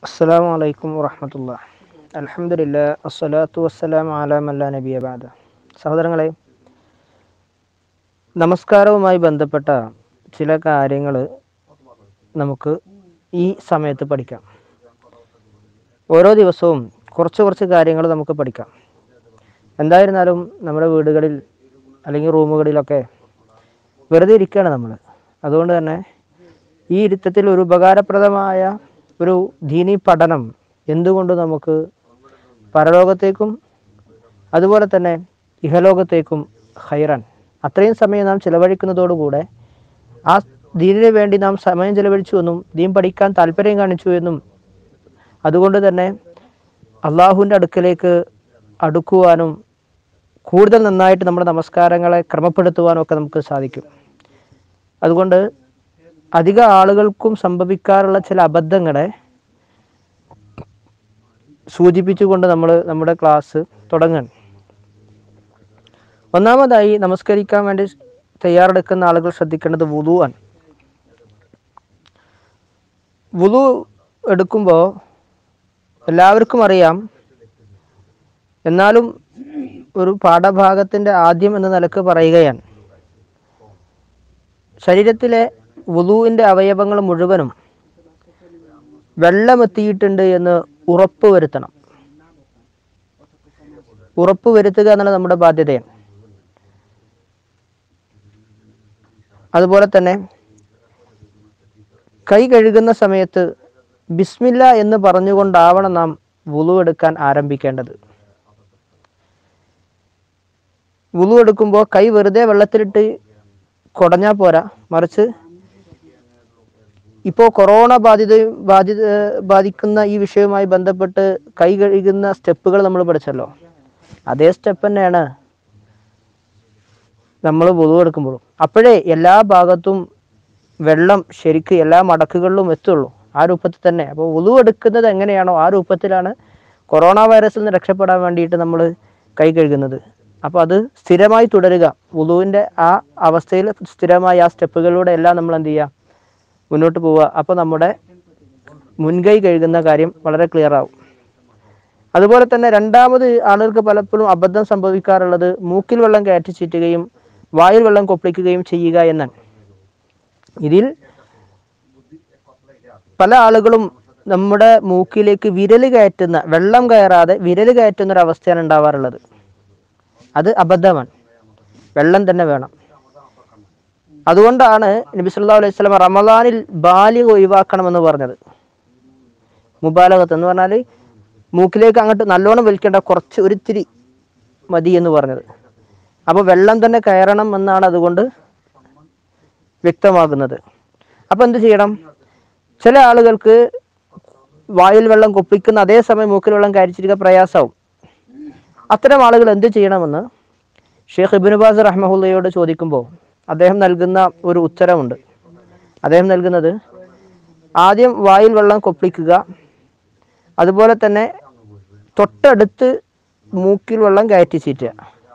അസ്സലാമു അലൈക്കും വറഹമത്തുള്ള അലഹമുല്ല അസ്സലാത്തു വസ്സലാം അല മല്ല നബിയ ബാദ സഹോദരങ്ങളെ നമസ്കാരവുമായി ബന്ധപ്പെട്ട ചില കാര്യങ്ങൾ നമുക്ക് ഈ സമയത്ത് പഠിക്കാം ഓരോ ദിവസവും കുറച്ച് കുറച്ച് കാര്യങ്ങൾ നമുക്ക് പഠിക്കാം എന്തായിരുന്നാലും നമ്മുടെ വീടുകളിൽ അല്ലെങ്കിൽ റൂമുകളിലൊക്കെ വെറുതെ ഇരിക്കുകയാണ് നമ്മൾ അതുകൊണ്ട് തന്നെ ഈ ഇരുത്തത്തിൽ ഒരു ഉപകാരപ്രദമായ ഒരു ദീനി പഠനം എന്തുകൊണ്ട് നമുക്ക് പരലോകത്തേക്കും അതുപോലെ തന്നെ ഇഹലോകത്തേക്കും ഹൈറൻ അത്രയും സമയം നാം ചിലവഴിക്കുന്നതോടുകൂടെ ആ ദീനിന് വേണ്ടി നാം സമയം ചിലവഴിച്ചു എന്നും ദീൻ പഠിക്കാൻ താല്പര്യം കാണിച്ചു എന്നും അതുകൊണ്ട് തന്നെ അള്ളാഹുവിൻ്റെ അടുക്കലേക്ക് അടുക്കുവാനും കൂടുതൽ നന്നായിട്ട് നമ്മുടെ നമസ്കാരങ്ങളെ ക്രമപ്പെടുത്തുവാനും ഒക്കെ നമുക്ക് സാധിക്കും അതുകൊണ്ട് അധിക ആളുകൾക്കും സംഭവിക്കാറുള്ള ചില അബദ്ധങ്ങളെ സൂചിപ്പിച്ചുകൊണ്ട് നമ്മൾ നമ്മുടെ ക്ലാസ് തുടങ്ങാൻ ഒന്നാമതായി നമസ്കരിക്കാൻ വേണ്ടി തയ്യാറെടുക്കുന്ന ആളുകൾ ശ്രദ്ധിക്കേണ്ടത് വുളുവാണ് വുളു എടുക്കുമ്പോൾ എല്ലാവർക്കും അറിയാം എന്നാലും ഒരു പാഠഭാഗത്തിൻ്റെ ആദ്യം എന്ന നിലക്ക് പറയുകയാണ് ശരീരത്തിലെ വുളുവിൻ്റെ അവയവങ്ങൾ മുഴുവനും വെള്ളമെത്തിയിട്ടുണ്ട് എന്ന് ഉറപ്പ് വരുത്തണം ഉറപ്പ് വരുത്തുക എന്നുള്ളത് നമ്മുടെ ബാധ്യതയാണ് അതുപോലെ തന്നെ കൈ കഴുകുന്ന സമയത്ത് ബിസ്മില്ല എന്ന് പറഞ്ഞുകൊണ്ടാവണം നാം വുളു എടുക്കാൻ ആരംഭിക്കേണ്ടത് വുളു എടുക്കുമ്പോൾ കൈ വെറുതെ വെള്ളത്തിലിട്ട് കുടഞ്ഞാൽ പോരാ മറിച്ച് ഇപ്പോൾ കൊറോണ ബാധിത ബാധിത ബാധിക്കുന്ന ഈ വിഷയവുമായി ബന്ധപ്പെട്ട് കൈ കഴുകുന്ന സ്റ്റെപ്പുകൾ നമ്മൾ പഠിച്ചല്ലോ അതേ സ്റ്റെപ്പ് തന്നെയാണ് നമ്മൾ പൊതു എടുക്കുമ്പോഴും അപ്പോഴേ എല്ലാ ഭാഗത്തും വെള്ളം ശരിക്ക് എല്ലാ മടക്കുകളിലും എത്തുള്ളൂ ആ രൂപത്തിൽ തന്നെ അപ്പോൾ ഉളു എടുക്കുന്നത് എങ്ങനെയാണോ ആ രൂപത്തിലാണ് കൊറോണ വൈറസിൽ നിന്ന് രക്ഷപ്പെടാൻ വേണ്ടിയിട്ട് നമ്മൾ കൈ കഴുകുന്നത് അപ്പോൾ അത് സ്ഥിരമായി തുടരുക ഉളുവിൻ്റെ ആ അവസ്ഥയിൽ സ്ഥിരമായി ആ സ്റ്റെപ്പുകളിലൂടെ എല്ലാം നമ്മൾ എന്ത് ചെയ്യുക മുന്നോട്ട് പോവുക അപ്പോൾ നമ്മുടെ മുൻകൈ കഴുകുന്ന കാര്യം വളരെ ക്ലിയർ ആവും അതുപോലെ തന്നെ രണ്ടാമത് ആളുകൾക്ക് പലപ്പോഴും അബദ്ധം സംഭവിക്കാറുള്ളത് മൂക്കിൽ വെള്ളം കയറ്റി ചീറ്റുകയും വായിൽ വെള്ളം കൊപ്പിക്കുകയും ചെയ്യുക എന്നാണ് ഇതിൽ പല ആളുകളും നമ്മുടെ മൂക്കിലേക്ക് വിരൽ കയറ്റുന്ന വെള്ളം കയറാതെ വിരൽ കയറ്റുന്ന ഒരു അവസ്ഥയാണ് ഉണ്ടാവാറുള്ളത് അത് അബദ്ധമാണ് വെള്ളം തന്നെ വേണം അതുകൊണ്ടാണ് നബി സല്ലല്ലാഹു അലൈഹി വസല്ലം റമദാനിൽ ബാലിക ഒഴിവാക്കണമെന്ന് പറഞ്ഞത് മുബാലകത്ത് എന്ന് പറഞ്ഞാൽ മൂക്കിലേക്ക് അങ്ങോട്ട് നല്ലോണം വലിക്കേണ്ട കുറച്ച് ഒരിത്തിരി മതി എന്ന് പറഞ്ഞത് അപ്പോൾ വെള്ളം തന്നെ കയറണം എന്നാണ് അതുകൊണ്ട് വ്യക്തമാകുന്നത് അപ്പോൾ എന്ത് ചെയ്യണം ചില ആളുകൾക്ക് വായിൽ വെള്ളം കൊപ്പിക്കുന്ന അതേ സമയം മൂക്കിൽ വെള്ളം കയറിച്ചിരിക്കുക പ്രയാസമാവും അത്തരം ആളുകൾ എന്ത് ചെയ്യണമെന്ന് ഷെയ്ഖ് ഇബിനുബാസ് റഹ്മഹുല്ലയോട് ചോദിക്കുമ്പോൾ അദ്ദേഹം നൽകുന്ന ഒരു ഉത്തരമുണ്ട് അദ്ദേഹം നൽകുന്നത് ആദ്യം വായിൽ വെള്ളം കൊപ്പിക്കുക അതുപോലെ തന്നെ തൊട്ടടുത്ത് മൂക്കിൽ വെള്ളം കയറ്റി ചീറ്റുക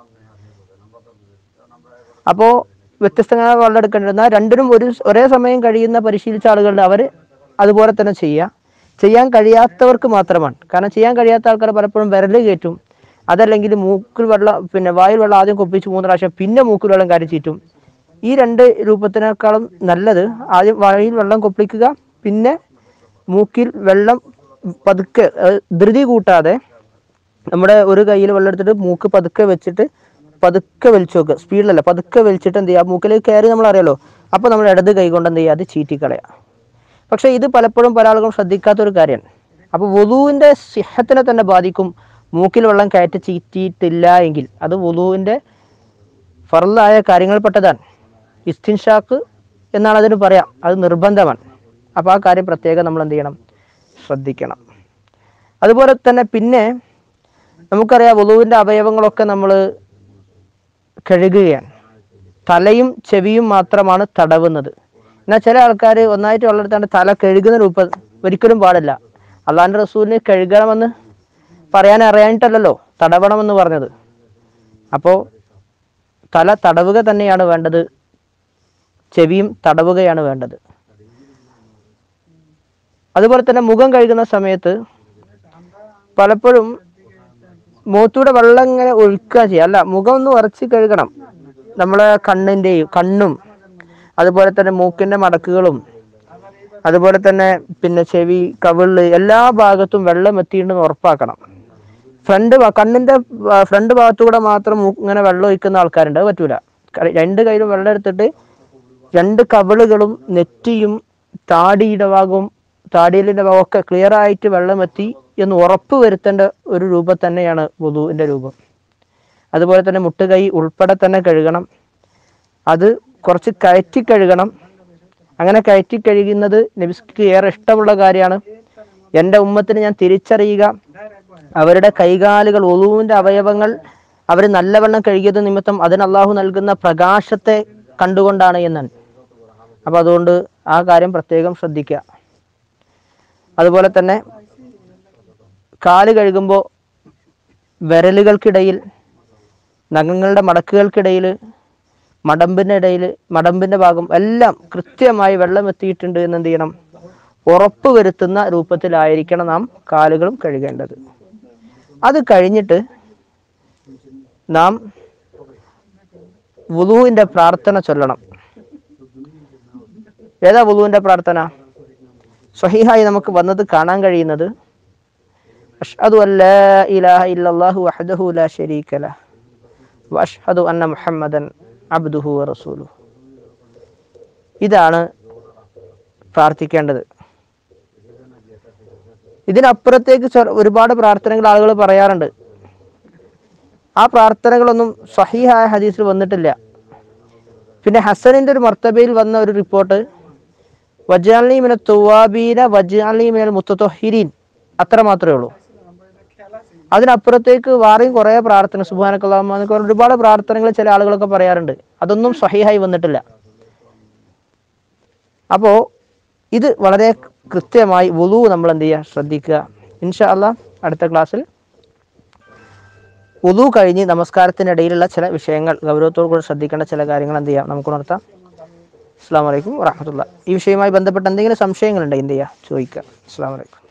അപ്പോൾ വ്യത്യസ്തമായ വെള്ളം എടുക്കേണ്ടിരുന്ന രണ്ടിനും ഒരു ഒരേ സമയം കഴിയുന്ന പരിശീലിച്ച ആളുകളുണ്ട് അവർ അതുപോലെ തന്നെ ചെയ്യുക ചെയ്യാൻ കഴിയാത്തവർക്ക് മാത്രമാണ് കാരണം ചെയ്യാൻ കഴിയാത്ത ആൾക്കാർ പലപ്പോഴും വിരൽ കയറ്റും അതല്ലെങ്കിൽ മൂക്കിൽ വെള്ളം പിന്നെ വായിൽ വെള്ളം ആദ്യം കൊപ്പിച്ച് മൂന്ന് പ്രാവശ്യം പിന്നെ മൂക്കിൽ വെള്ളം കയറി ചീറ്റും ഈ രണ്ട് രൂപത്തിനേക്കാളും നല്ലത് ആദ്യം വായിൽ വെള്ളം കൊപ്പിക്കുക പിന്നെ മൂക്കിൽ വെള്ളം പതുക്കെ അഹ് ധൃതി കൂട്ടാതെ നമ്മുടെ ഒരു കയ്യിൽ വെള്ളം എടുത്തിട്ട് മൂക്ക് പതുക്കെ വെച്ചിട്ട് പതുക്കെ വലിച്ചു വെക്കുക സ്പീഡിലല്ല പതുക്കെ വലിച്ചിട്ട് എന്ത് ചെയ്യുക മൂക്കിലേക്ക് കയറി നമ്മൾ അറിയാലോ അപ്പോൾ നമ്മൾ ഇടത് കൈ കൊണ്ട് എന്ത് ചെയ്യുക അത് ചീറ്റിക്കളയുക പക്ഷേ ഇത് പലപ്പോഴും പല ആളുകളും ശ്രദ്ധിക്കാത്ത ഒരു കാര്യമാണ് അപ്പോൾ വുളുവിൻ്റെ സിഹത്തിനെ തന്നെ ബാധിക്കും മൂക്കിൽ വെള്ളം കയറ്റി ചീറ്റിയിട്ടില്ല എങ്കിൽ അത് വുളുവിൻ്റെ ഫറലായ കാര്യങ്ങൾപ്പെട്ടതാണ് ഇസ്തിൻഷാക്ക് എന്നാണ് അതിന് പറയാം അത് നിർബന്ധമാണ് അപ്പോൾ ആ കാര്യം പ്രത്യേകം നമ്മൾ എന്ത് ചെയ്യണം ശ്രദ്ധിക്കണം അതുപോലെ തന്നെ പിന്നെ നമുക്കറിയാം വുളുവിൻ്റെ അവയവങ്ങളൊക്കെ നമ്മൾ കഴുകുകയാണ് തലയും ചെവിയും മാത്രമാണ് തടവുന്നത് എന്നാൽ ചില ആൾക്കാർ ഒന്നായിട്ട് വെള്ളമെടുത്താണ്ട് തല കഴുകുന്ന രൂപം ഒരിക്കലും പാടില്ല അള്ളാഹിൻ്റെ റസൂലിന് കഴുകണമെന്ന് പറയാൻ അറിയാനിട്ടല്ലല്ലോ തടവണമെന്ന് പറഞ്ഞത് അപ്പോൾ തല തടവുക തന്നെയാണ് വേണ്ടത് ചെവിയും തടവുകയാണ് വേണ്ടത് അതുപോലെ തന്നെ മുഖം കഴുകുന്ന സമയത്ത് പലപ്പോഴും മുഖത്തൂടെ വെള്ളം ഇങ്ങനെ ഒഴുക്കുക ചെയ്യുക അല്ല മുഖം ഒന്ന് ഉറച്ച് കഴുകണം നമ്മളെ കണ്ണിൻ്റെയും കണ്ണും അതുപോലെ തന്നെ മൂക്കിൻ്റെ മടക്കുകളും അതുപോലെ തന്നെ പിന്നെ ചെവി കവിള് എല്ലാ ഭാഗത്തും വെള്ളം എത്തിയിട്ടുണ്ടെന്ന് ഉറപ്പാക്കണം ഫ്രണ്ട് ഭാ- കണ്ണിന്റെ ഭാ- ഫ്രണ്ട് ഭാഗത്തൂടെ മാത്രം മൂ- ഇങ്ങനെ വെള്ളം ഒഴിക്കുന്ന ആൾക്കാരുണ്ട് അത് പറ്റൂല ക- രണ്ട് കയ്യിലും വെള്ളം എടുത്തിട്ട് രണ്ട് കവിളുകളും നെറ്റിയും താടിയുടെ ഭാഗവും താടിയിലിന്റെ ഭാഗവും ഒക്കെ ക്ലിയർ ആയിട്ട് വെള്ളം എത്തി എന്ന് ഉറപ്പ് വരുത്തേണ്ട ഒരു രൂപം തന്നെയാണ് വുളുവിന്റെ രൂപം അതുപോലെ തന്നെ മുട്ടുകൈ ഉൾപ്പെടെ തന്നെ കഴുകണം അത് കുറച്ച് കയറ്റി കഴുകണം അങ്ങനെ കയറ്റി കഴുകുന്നത് നബിസ്ക്ക് ഏറെ ഇഷ്ടമുള്ള കാര്യമാണ് എൻ്റെ ഉമ്മത്തിന് ഞാൻ തിരിച്ചറിയുക അവരുടെ കൈകാലുകൾ ഒളുവിൻ്റെ അവയവങ്ങൾ അവർ നല്ലവണ്ണം കഴുകിയത് നിമിത്തം അതിന് അള്ളാഹു നൽകുന്ന പ്രകാശത്തെ കണ്ടുകൊണ്ടാണ് എന്നാണ് അപ്പോൾ അതുകൊണ്ട് ആ കാര്യം പ്രത്യേകം ശ്രദ്ധിക്കുക അതുപോലെ തന്നെ കാല് കഴുകുമ്പോൾ വിരലുകൾക്കിടയിൽ നഖങ്ങളുടെ മടക്കുകൾക്കിടയിൽ മടമ്പിൻ്റെ ഇടയിൽ മടമ്പിൻ്റെ ഭാഗം എല്ലാം കൃത്യമായി വെള്ളം എത്തിയിട്ടുണ്ട് എന്ന് എന്ത് ചെയ്യണം ഉറപ്പ് വരുത്തുന്ന രൂപത്തിലായിരിക്കണം നാം കാലുകളും കഴുകേണ്ടത് അത് കഴിഞ്ഞിട്ട് നാം വുളുവിൻ്റെ പ്രാർത്ഥന ചൊല്ലണം ഏതാ വുളുവിൻ്റെ പ്രാർത്ഥന സ്വഹീഹായി നമുക്ക് വന്നത് കാണാൻ കഴിയുന്നത് അഷ്ഹദു അല്ലാ ഇലാഹ ഇല്ലല്ലാഹു വഹ്ദഹു ലാ ശരീക ലഹ് വഅഷ്ഹദു അന്ന മുഹമ്മദൻ അബ്ദുഹു വറസൂലുഹു ഇതാണ് പ്രാർത്ഥിക്കേണ്ടത് ഇതിനപ്പുറത്തേക്ക് ചൊ- ഒരുപാട് പ്രാർത്ഥനകൾ ആളുകൾ പറയാറുണ്ട് ആ പ്രാർത്ഥനകളൊന്നും സഹീഹായ ഹദീസിൽ വന്നിട്ടില്ല പിന്നെ ഹസനിന്റെ ഒരു മർത്തബയിൽ വന്ന ഒരു റിപ്പോർട്ട് വജാലി മിന തുവാബീന വജാലി മിനൽ മുത്തഹിരീൻ അത്ര മാത്രമേ ഉള്ളൂ അതിനപ്പുറത്തേക്ക് വേറെയും കുറേ പ്രാർത്ഥന സുബാനക്കല്ലാമ എന്നൊക്കെ പറഞ്ഞ് ഒരുപാട് പ്രാർത്ഥനകൾ ചില ആളുകളൊക്കെ പറയാറുണ്ട് അതൊന്നും സഹിഹായി വന്നിട്ടില്ല അപ്പോൾ ഇത് വളരെ കൃത്യമായി വുളു നമ്മൾ എന്ത് ചെയ്യുക ശ്രദ്ധിക്കുക ഇൻഷാ അല്ലാ അടുത്ത ക്ലാസ്സിൽ വുളു കഴിഞ്ഞ് നമസ്കാരത്തിനിടയിലുള്ള ചില വിഷയങ്ങൾ ഗൗരവത്തോടു കൂടി ശ്രദ്ധിക്കേണ്ട ചില കാര്യങ്ങൾ എന്ത് ചെയ്യാം നമുക്ക് ഉണർത്താം അസ്സാം വലൈക്കും വറഹമത്തുള്ള ഈ വിഷയവുമായി ബന്ധപ്പെട്ട് എന്തെങ്കിലും സംശയങ്ങളുണ്ടെങ്കിൽ എന്ത് ചെയ്യുക ചോദിക്കുക അസ്സാം വലൈക്കും